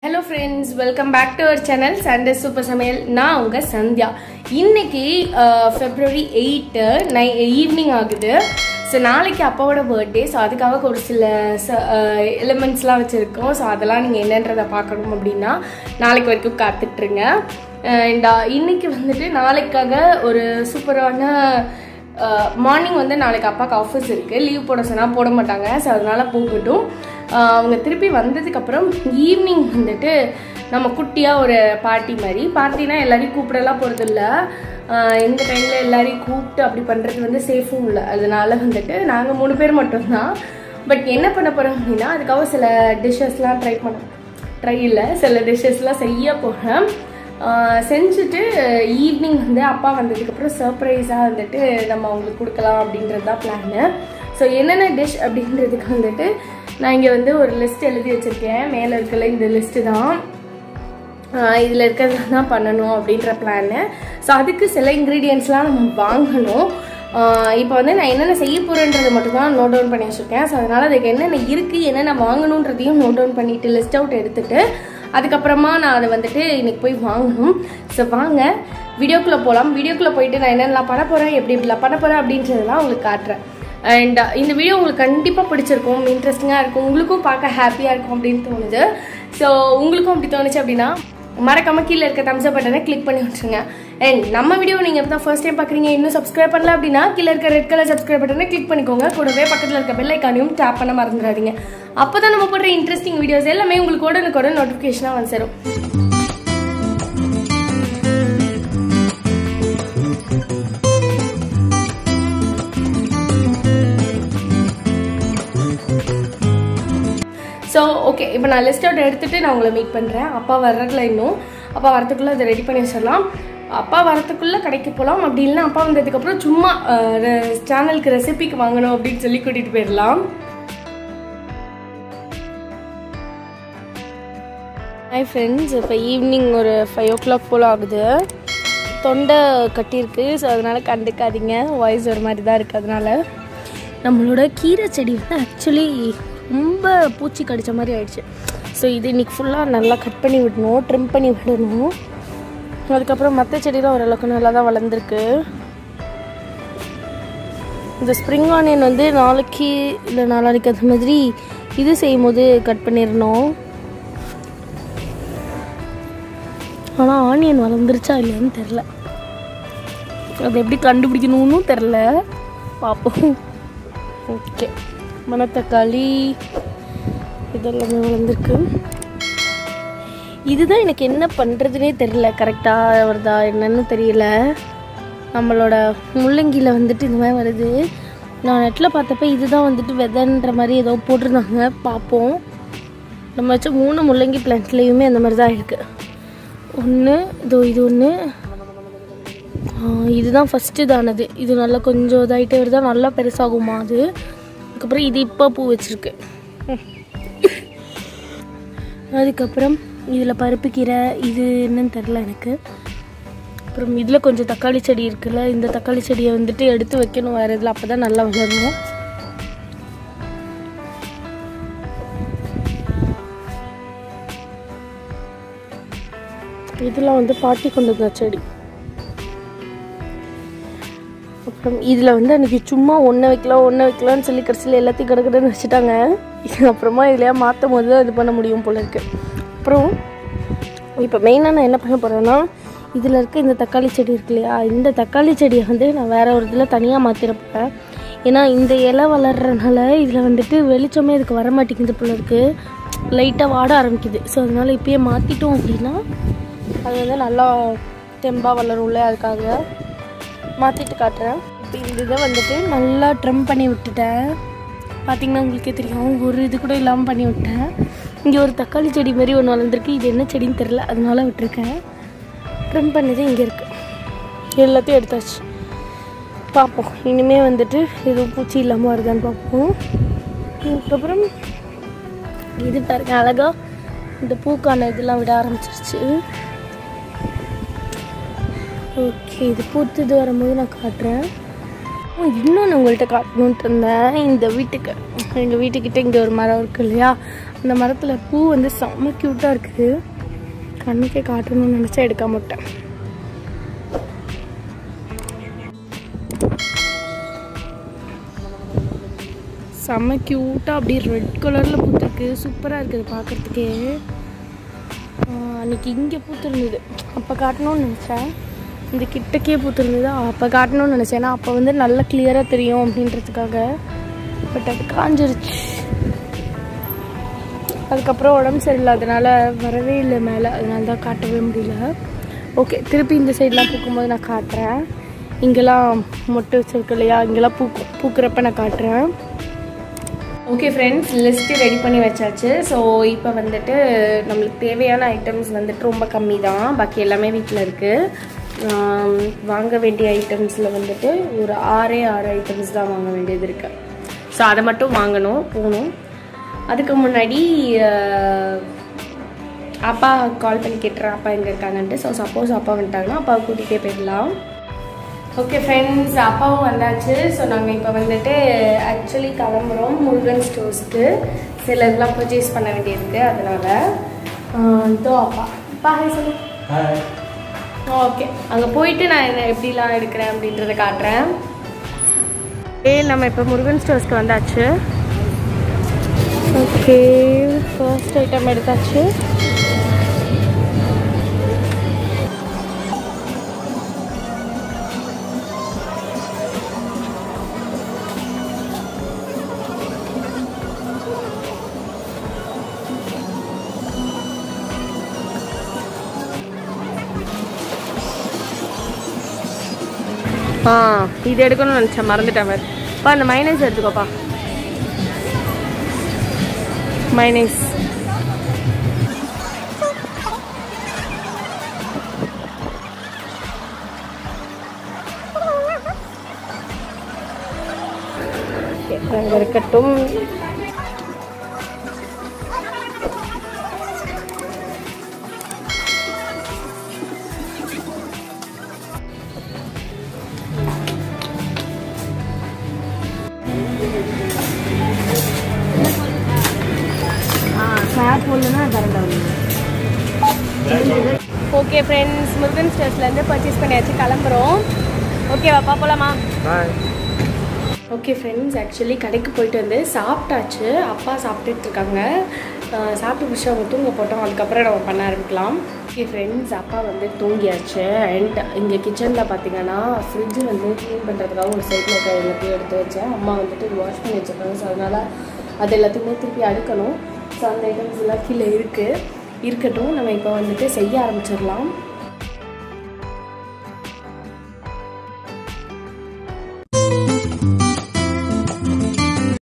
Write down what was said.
hello friends welcome back to our channel Sunday super சமையல் நான் உங்கள் சந்தியா இன்னைக்கு ஃபெப்ரவரி எயிட்டு நை ஈவினிங் ஆகுது ஸோ நாளைக்கு அப்பாவோட பர்த்டே ஸோ அதுக்காக ஒரு சில எலிமெண்ட்ஸ்லாம் வச்சுருக்கோம் ஸோ அதெல்லாம் நீங்கள் என்னன்றதை பார்க்கணும் அப்படின்னா நாளைக்கு வரைக்கும் காத்துட்ருங்க அண்ட் இன்னைக்கு வந்துட்டு நாளைக்காக ஒரு சூப்பரான மார்னிங் வந்து நாளைக்கு அப்பாவுக்கு ஆஃபீஸ் இருக்குது லீவ் போட சொன்னால் போட மாட்டாங்க ஸோ அதனால் போகட்டும் ஆஹ் அவங்க திருப்பி வந்ததுக்கப்புறம் ஈவினிங் வந்துட்டு நம்ம குட்டியாக ஒரு பார்ட்டி மாதிரி பார்ட்டினா எல்லாரையும் கூப்பிடலாம் போகிறதில்ல இந்த டைமில் எல்லாரையும் கூப்பிட்டு அப்படி பண்ணுறது வந்து சேஃபும் இல்லை அதனால வந்துட்டு நாங்கள் மூணு பேர் மட்டும்தான் பட் என்ன பண்ண போகிறோம் அப்படின்னா அதுக்காக சில டிஷ்ஷஸ்லாம் ட்ரை பண்ண ட்ரை இல்லை சில டிஷ்ஷஸ்லாம் செய்ய போகிறேன் ஆஹ் செஞ்சுட்டு ஈவினிங் வந்து அப்பா வந்ததுக்கப்புறம் சர்ப்ரைஸாக வந்துட்டு நம்ம அவங்களுக்கு கொடுக்கலாம் அப்படின்றது தான் பிளான்னு ஸோ என்னென்ன டிஷ் அப்படின்றதுக்கு வந்துட்டு நான் இங்கே வந்து ஒரு லிஸ்ட் எழுதி வச்சுருக்கேன் மேலே இருக்கல இந்த லிஸ்ட்டு தான் இதில் இருக்கிறது தான் பண்ணணும் அப்படின்ற பிளான்னு ஸோ அதுக்கு சில இன்க்ரீடியன்ஸ்லாம் நம்ம வாங்கணும் இப்போ வந்து நான் என்னென்ன செய்ய போகிறேன்றது மட்டும் தான் நோட் டவுன் பண்ணி வச்சுருக்கேன் ஸோ அதனால் அதுக்கு என்னென்ன இருக்குது என்னென்ன வாங்கணுன்றதையும் நோட் டவுன் பண்ணிவிட்டு லிஸ்ட் அவுட் எடுத்துகிட்டு அதுக்கப்புறமா நான் அதை வந்துட்டு இன்னைக்கு போய் வாங்கணும் ஸோ வாங்க வீடியோக்குள்ளே போகலாம் வீடியோக்குள்ளே போயிட்டு நான் என்னென்னலாம் பண்ண போகிறேன் எப்படி இப்படிலாம் பண்ண போகிறேன் அப்படின்றதெல்லாம் உங்களுக்கு காட்டுறேன் அண்ட் இந்த வீடியோ உங்களுக்கு கண்டிப்பாக பிடிச்சிருக்கும் இன்ட்ரெஸ்டிங்காக இருக்கும் உங்களுக்கும் பார்க்க ஹாப்பியாக இருக்கும் அப்படின்னு தோணுது ஸோ உங்களுக்கும் அப்படி தோணுச்சு அப்படின்னா மறக்காம கீழே இருக்க தம்ஸ் அப் பட்டனை கிளிக் பண்ணி விட்டுருங்க அண்ட் நம்ம வீடியோ நீங்கள் இப்போ தான் ஃபர்ஸ்ட் டைம் பார்க்குறீங்க இன்னும் சப்ஸ்கிரைப் பண்ணல அப்படின்னா கீழே இருக்க ரெட் கலர் சப்ஸ்கிரைப் பட்டனை கிளிக் பண்ணிக்கோங்க கூடவே பக்கத்தில் இருக்க பெல் ஐக்கானையும் டேப் பண்ண மறந்துடாதீங்க அப்போ தான் நம்ம போடுற இன்ட்ரெஸ்டிங் வீடியோஸ் எல்லாமே உங்களுக்கு உடனுக்குடன் நோட்டிஃபிகேஷனாக வந்து சேரும் ஸோ ஓகே இப்போ நான் லிஸ்ட் அவுட் எடுத்துகிட்டு நான் உங்களை மீட் பண்ணுறேன் அப்பா வர்றதுல இன்னும் அப்பா வரத்துக்குள்ளே அதை ரெடி பண்ணி வச்சிடலாம் அப்பா வரத்துக்குள்ளே கடைக்கு போகலாம் அப்படி இல்லைன்னா அப்பா வந்ததுக்கப்புறம் சும்மா சேனலுக்கு ரெசிபிக்கு வாங்கணும் அப்படின்னு சொல்லி கூட்டிகிட்டு போயிடலாம் ஹாய் ஃப்ரெண்ட்ஸ் இப்போ ஈவினிங் ஒரு ஃபைவ் ஓ கிளாக் போல் ஆகுது தொண்டை கட்டியிருக்கு ஸோ அதனால் கண்டுக்காதீங்க வாய்ஸ் ஒரு மாதிரி தான் இருக்குது அதனால் நம்மளோட கீரை செடி வந்து ஆக்சுவலி ரொம்ப பூச்சி கடித்த மாதிரி ஆயிடுச்சு ஸோ இது இன்றைக்கி ஃபுல்லாக நல்லா கட் பண்ணி விடணும் ட்ரிம் பண்ணி விடணும் அதுக்கப்புறம் மற்ற செடிலாம் ஓரளவுக்கு நல்லா தான் வளர்ந்துருக்கு இந்த ஸ்ப்ரிங் ஆனியன் வந்து நாளைக்கு இல்லை நாளானிக்கு அந்த மாதிரி இது செய்யும் போது கட் பண்ணிடணும் ஆனால் ஆனியன் வளர்ந்துருச்சா இல்லையான்னு தெரில அது எப்படி கண்டுபிடிக்கணும்னு தெரில பார்ப்போம் ஓகே மணத்தக்காளி இதெல்லாமே வளர்ந்துருக்கு இதுதான் எனக்கு என்ன பண்ணுறதுனே தெரில கரெக்டாக வருதா என்னன்னு தெரியல நம்மளோட முள்ளங்கியில் வந்துட்டு இந்த மாதிரி வருது நான் நெட்டில் பார்த்தப்ப இதுதான் வந்துட்டு விதைன்ற மாதிரி ஏதோ போட்டிருந்தாங்க பார்ப்போம் நம்ம வச்ச மூணு முள்ளங்கி பிளான்ட்லேயுமே அந்த மாதிரி தான் இருக்குது ஒன்று இதோ இது ஒன்று இதுதான் ஃபஸ்ட்டு இதானது இது நல்லா கொஞ்சம் இதாகிட்டே வருதா நல்லா பெருசாகுமா அது அதுக்கப்புறம் இது இப்போ பூ வச்சுருக்கு அதுக்கப்புறம் இதில் பருப்பு கீரை இது என்னன்னு தெரில எனக்கு அப்புறம் இதில் கொஞ்சம் தக்காளி செடி இருக்குல்ல இந்த தக்காளி செடியை வந்துட்டு எடுத்து வைக்கணும் வேறு இதில் அப்போ தான் நல்லா வளரணும் இதெல்லாம் வந்து பாட்டி கொண்டு வந்த செடி அப்புறம் இதில் வந்து அன்றைக்கி சும்மா ஒன்றை வைக்கலாம் ஒன்றை வைக்கலாம்னு சொல்லி கடைசியில் எல்லாத்தையும் கிடக்குதுன்னு வச்சுட்டாங்க அப்புறமா இதுலையா மாற்றும் போது தான் இது பண்ண முடியும் போல இருக்கு அப்புறம் இப்போ மெயினாக நான் என்ன பண்ண போகிறேன்னா இதில் இருக்க இந்த தக்காளி செடி இருக்கு இல்லையா இந்த தக்காளி செடியை வந்து நான் வேறு ஒரு இதில் தனியாக மாற்றிட போகிறேன் ஏன்னா இந்த இலை வளர்கிறனால இதில் வந்துட்டு வெளிச்சமே இதுக்கு வர மாட்டேங்குது போல இருக்குது லைட்டாக வாட ஆரம்பிக்குது ஸோ அதனால் இப்பயே மாற்றிட்டோம் அப்படின்னா அது வந்து நல்லா தெம்பாக வளரும்ல அதுக்காக மாற்றிட்டு காட்டுறேன் இப்போ இந்த இதை வந்துட்டு நல்லா ட்ரம் பண்ணி விட்டுட்டேன் பார்த்தீங்கன்னா உங்களுக்கே தெரியும் ஒரு இது கூட இல்லாமல் பண்ணி விட்டேன் இங்கே ஒரு தக்காளி செடி மாதிரி ஒன்று வளர்ந்துருக்கு இது என்ன செடின்னு தெரில அதனால விட்டுருக்கேன் ட்ரிம் பண்ணது இங்கே இருக்குது எல்லாத்தையும் எடுத்தாச்சு பார்ப்போம் இனிமேல் வந்துட்டு எதுவும் பூச்சி இல்லாமல் வருதான்னு பார்ப்போம் அதுக்கப்புறம் இது பாருங்க அழகாக இந்த பூக்கான இதெல்லாம் விட ஆரம்பிச்சிருச்சு ஓகே இது பூத்துது வரும்போது நான் காட்டுறேன் இன்னொன்று உங்கள்கிட்ட காட்டணுன்ட்டு இருந்தேன் இந்த வீட்டுக்கு எங்கள் வீட்டுக்கிட்ட இங்கே ஒரு மரம் இருக்கு இல்லையா இந்த மரத்தில் பூ வந்து செம்ம க்யூட்டாக இருக்குது கண்ணுக்கே காட்டணும்னு நினச்சா எடுக்காம விட்டேன் செம்ம க்யூட்டாக அப்படியே ரெட் கலரில் பூத்துருக்கு சூப்பராக இருக்குது பார்க்குறதுக்கே அன்றைக்கி இங்கே பூத்துருந்தது அப்போ காட்டணும்னு நினச்சேன் இந்த கிட்டக்கே பூத்துருந்தது அப்போ காட்டணும்னு நினச்சேன் ஏன்னா அப்போ வந்து நல்லா கிளியராக தெரியும் அப்படின்றதுக்காக பட் அது காஞ்சிருச்சு அதுக்கப்புறம் உடம்பு சரியில்லாதனால வரவே இல்லை மேலே அதனால தான் காட்டவே முடியல ஓகே திருப்பி இந்த சைட்லாம் பூக்கும்போது நான் காட்டுறேன் இங்கெல்லாம் மொட்டை வச்சிருக்கு இல்லையா இங்கெல்லாம் பூக்கும் பூக்கிறப்ப நான் காட்டுறேன் ஓகே ஃப்ரெண்ட்ஸ் லிஸ்ட்டு ரெடி பண்ணி வச்சாச்சு ஸோ இப்போ வந்துட்டு நம்மளுக்கு தேவையான ஐட்டம்ஸ் வந்துட்டு ரொம்ப கம்மி தான் பாக்கி எல்லாமே வீட்டில் இருக்குது வாங்க வேண்டிய ஐட்டம்ஸில் வந்துட்டு ஒரு ஆறே ஆறு ஐட்டம்ஸ் தான் வாங்க வேண்டியது இருக்குது ஸோ அதை மட்டும் வாங்கணும் போகணும் அதுக்கு முன்னாடி அஹ், அப்பா கால் பண்ணி கேட்டுறேன் அப்பா எங்கே இருக்காங்கன்ட்டு ஸோ சப்போஸ் அப்பா வந்துட்டாங்கன்னா அப்பாவை கூட்டிகிட்டே போயிடலாம் ஓகே ஃப்ரெண்ட்ஸ் அப்பாவும் வந்தாச்சு ஸோ நாங்கள் இப்போ வந்துட்டு ஆக்சுவலி கிளம்புறோம் முருகன் ஸ்டோர்ஸ்க்கு சில இதெல்லாம் பர்ச்சேஸ் பண்ண வேண்டியிருக்கு அதனால ஆஹ் இதோ அப்பா அப்பா ஹாய் சொல்லு ஓகே அங்கே போயிட்டு நான் என்ன எப்படிலாம் எடுக்கிறேன் அப்படின்றத காட்டுறேன் ஏ நம்ம இப்போ முருகன் ஸ்டோர்ஸ்க்கு வந்தாச்சு ஓகே ஃபர்ஸ்ட் ஐட்டம் எடுத்தாச்சு ஆ இது எடுக்கணும்னு நினச்சேன் மறந்துட்டேன் பாரு பா அந்த மைனஸ் எடுத்துக்கோப்பா மைனஸ் அங்கே இருக்கட்டும் ஸ்னாப் ஒன்றுனா கரண்ட் ஆகும் ஓகே ஃப்ரெண்ட்ஸ் முருகன் ஸ்டோர்ஸ்லேருந்து பர்ச்சேஸ் பண்ணியாச்சு கிளம்புறோம் ஓகேவாப்பா போகலாமா ஓகே ஃப்ரெண்ட்ஸ் ஆக்சுவலி கடைக்கு போயிட்டு வந்து சாப்பிட்டாச்சு அப்பா சாப்பிட்டுட்டு இருக்காங்க அஹ் சாப்பிட்டு முடிச்சு அவங்க தூங்க போட்டோம் அதுக்கப்புறம் நம்ம பண்ண ஆரம்பிக்கலாம் ஓகே ஃப்ரெண்ட்ஸ் அப்பா வந்து தூங்கியாச்சு அண்ட் இங்கே கிச்சனில் பார்த்தீங்கன்னா ஃப்ரிட்ஜ் வந்து க்ளீன் பண்ணுறதுக்காக ஒரு சைடில் இருக்க எல்லாத்தையும் எடுத்து வச்சேன் அம்மா வந்துட்டு வாஷ் பண்ணி வச்சிருக்காங்க ஸோ அதனால் அது எல்லாத்தையுமே திருப்பி அடுக்கணும் ஸோ அந்த ஐட்டம்ஸ் எல்லாம் கீழே இருக்குது இருக்கட்டும் நம்ம இப்போ வந்துட்டு செய்ய ஆரம்பிச்சிடலாம்